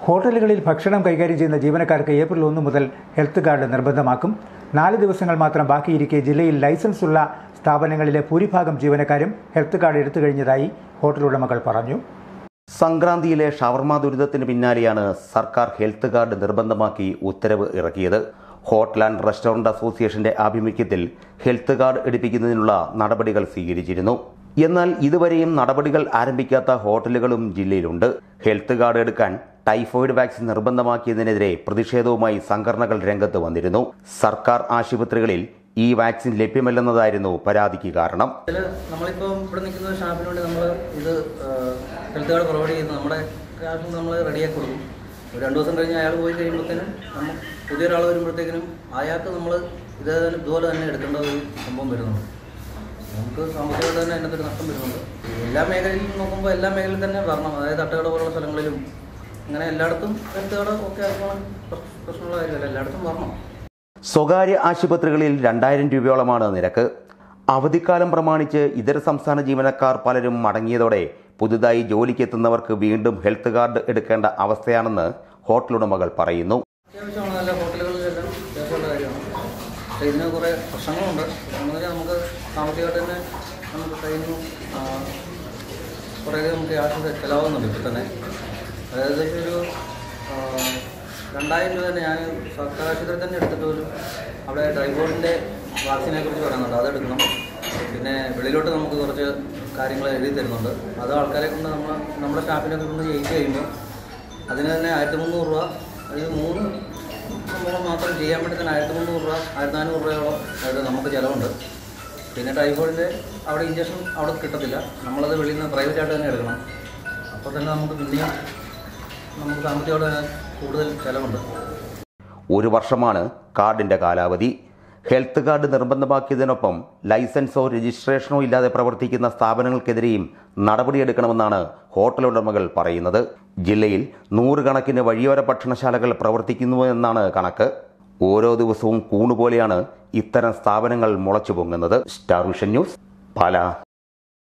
ഹോട്ടലുകളിൽ ഭക്ഷണം കൈകാര്യം ചെയ്യുന്ന ജീവനക്കാർക്ക് ഏപ്രിൽ ഒന്ന് മുതൽ ഹെൽത്ത് കാർഡ് നിർബന്ധമാക്കും നാല് ദിവസങ്ങൾ മാത്രം ബാക്കിയിരിക്കെ ജില്ലയിൽ ലൈസൻസ് ഉള്ള സ്ഥാപനങ്ങളിലെ ഭൂരിഭാഗം ജീവനക്കാരും ഹെൽത്ത് കാർഡ് എടുത്തു കഴിഞ്ഞതായി ഹോട്ടൽ ഉടമകൾ പറഞ്ഞു സംക്രാന്തിയിലെ ഷവർമ ദുരിതത്തിന് പിന്നാലെയാണ് സർക്കാർ ഹെൽത്ത് കാർഡ് നിർബന്ധമാക്കി ഉത്തരവ് ഇറക്കിയത് ഹോട്ടൽ ആൻഡ് റെസ്റ്റോറന്റ് അസോസിയേഷന്റെ ആഭിമുഖ്യത്തിൽ ഹെൽത്ത് കാർഡ് എടുപ്പിക്കുന്നതിനുള്ള നടപടികൾ സ്വീകരിച്ചിരുന്നു എന്നാൽ ഇതുവരെയും നടപടികൾ ആരംഭിക്കാത്ത ഹോട്ടലുകളും ജില്ലയിലുണ്ട് ഹെൽത്ത് കാർഡ് എടുക്കാൻ ടൈഫോയിഡ് വാക്സിൻ നിർബന്ധമാക്കിയതിനെതിരെ പ്രതിഷേധവുമായി സംഘടനകൾ രംഗത്ത് വന്നിരുന്നു സർക്കാർ ആശുപത്രികളിൽ ഈ വാക്സിൻ ലഭ്യമല്ലെന്നതായിരുന്നു പരാതിക്ക് കാരണം ഇതിൽ നമ്മളിപ്പോൾ ഇവിടെ നിൽക്കുന്ന സ്റ്റാഫിന് വേണ്ടി നമ്മൾ ഇത് ഹെൽത്ത് കാർഡ് പ്രൊവൈഡ് ചെയ്യുന്നു നമ്മുടെ ക്യാഷ് നമ്മൾ റെഡിയാക്കി കൊടുക്കും ഒരു രണ്ട് ദിവസം കഴിഞ്ഞ് അയാൾ പോയി കഴിയുമ്പോഴത്തേനും നമ്മൾ പുതിയൊരാൾ വരുമ്പോഴത്തേക്കിനും അയാൾക്ക് നമ്മൾ ഇത് ഇതുപോലെ തന്നെ എടുക്കേണ്ട ഒരു സംഭവം വരുന്നുണ്ട് നമുക്ക് സാമ്പത്തികമായിട്ട് തന്നെ അതിനകത്തൊരു നഷ്ടം വരുന്നുണ്ട് എല്ലാ മേഖലയിലും നോക്കുമ്പോൾ എല്ലാ മേഖലയിലും തന്നെ വരണം അതായത് തട്ടുകട പോലുള്ള സ്ഥലങ്ങളിലും അങ്ങനെ എല്ലായിടത്തും ഹെൽത്ത് കാർഡ് ഒക്കെ ആക്കണം പ്രശ്നമുള്ള കാര്യമല്ല എല്ലായിടത്തും വരണം സ്വകാര്യ ആശുപത്രികളിൽ രണ്ടായിരം രൂപയോളമാണ് നിരക്ക് അവധിക്കാലം പ്രമാണിച്ച് ഇതര സംസ്ഥാന ജീവനക്കാർ പലരും മടങ്ങിയതോടെ പുതുതായി ജോലിക്കെത്തുന്നവർക്ക് വീണ്ടും ഹെൽത്ത് കാർഡ് എടുക്കേണ്ട അവസ്ഥയാണെന്ന് ഹോട്ടൽ ഉടമകൾ പറയുന്നു അത്യാവശ്യമാണ് നല്ല ഹോട്ടലുകളിലെല്ലാം അത്യാവശ്യമുള്ള കാര്യമാണ് പക്ഷേ ഇതിന് കുറേ പ്രശ്നങ്ങളുണ്ട് എന്ന് വെച്ചാൽ നമുക്ക് സാമ്പത്തികമായിട്ട് തന്നെ നമുക്ക് ട്രെയിനിങ്ങും കുറേ നമുക്ക് യാത്ര ചിലവാകുന്നുണ്ട് ഇപ്പോൾ തന്നെ അതായത് ഒരു ആ, രണ്ടായിരം രൂപ തന്നെ ഞാൻ സർക്കാർ ആശുപത്രിയിൽ തന്നെ എടുത്തിട്ട് പോലും അവിടെ ഡ്രൈവറിൻ്റെ വാക്സിനെ കുറിച്ച് പറയുന്നുണ്ട് അതെടുക്കണം പിന്നെ വെളിയിലോട്ട് നമുക്ക് കുറച്ച് കാര്യങ്ങൾ എഴുതി തരുന്നുണ്ട് അത് ആൾക്കാരെ കൊണ്ട് നമ്മൾ നമ്മുടെ സ്റ്റാഫിനെ കൊണ്ട് ചെയ്യിച്ച് കഴിയുമ്പോൾ അതിന് തന്നെ ആയിരത്തി മുന്നൂറ് രൂപ അതായത് മൂന്ന് സംഭവം മാത്രം ചെയ്യാൻ വേണ്ടി തന്നെ ആയിരത്തി മുന്നൂറ് രൂപ ആയിരത്തി നാനൂറ് രൂപയോളം അതായത് നമുക്ക് ചിലവുണ്ട് പിന്നെ ടൈഫോയിഡിൻ്റെ അവിടെ ഇഞ്ചക്ഷൻ അവിടെ കിട്ടത്തില്ല നമ്മളത് വെളിയിൽ നിന്ന് പ്രൈവറ്റ് ആയിട്ട് തന്നെ എടുക്കണം അപ്പോൾ തന്നെ നമുക്ക് പിന്നെയും നമുക്ക് സാമ്പത്തികമായിട്ട് തന്നെ കൂടുതൽ ചിലവുണ്ട് ഒരു വർഷമാണ് കാർഡിന്റെ കാലാവധി ഹെൽത്ത് കാർഡ് നിർബന്ധമാക്കിയതിനൊപ്പം ലൈസൻസോ രജിസ്ട്രേഷനോ ഇല്ലാതെ പ്രവർത്തിക്കുന്ന സ്ഥാപനങ്ങൾക്കെതിരെയും നടപടിയെടുക്കണമെന്നാണ് ഹോട്ടൽ ഉടമകൾ പറയുന്നത് ജില്ലയിൽ നൂറുകണക്കിന് വഴിയോര ഭക്ഷണശാലകൾ പ്രവർത്തിക്കുന്നുവെന്നാണ് കണക്ക് ഓരോ ദിവസവും കൂണുപോലെയാണ് ഇത്തരം സ്ഥാപനങ്ങൾ മുളച്ചു പൊങ്ങുന്നത് സ്റ്റാർ വിഷൻ ന്യൂസ് പാല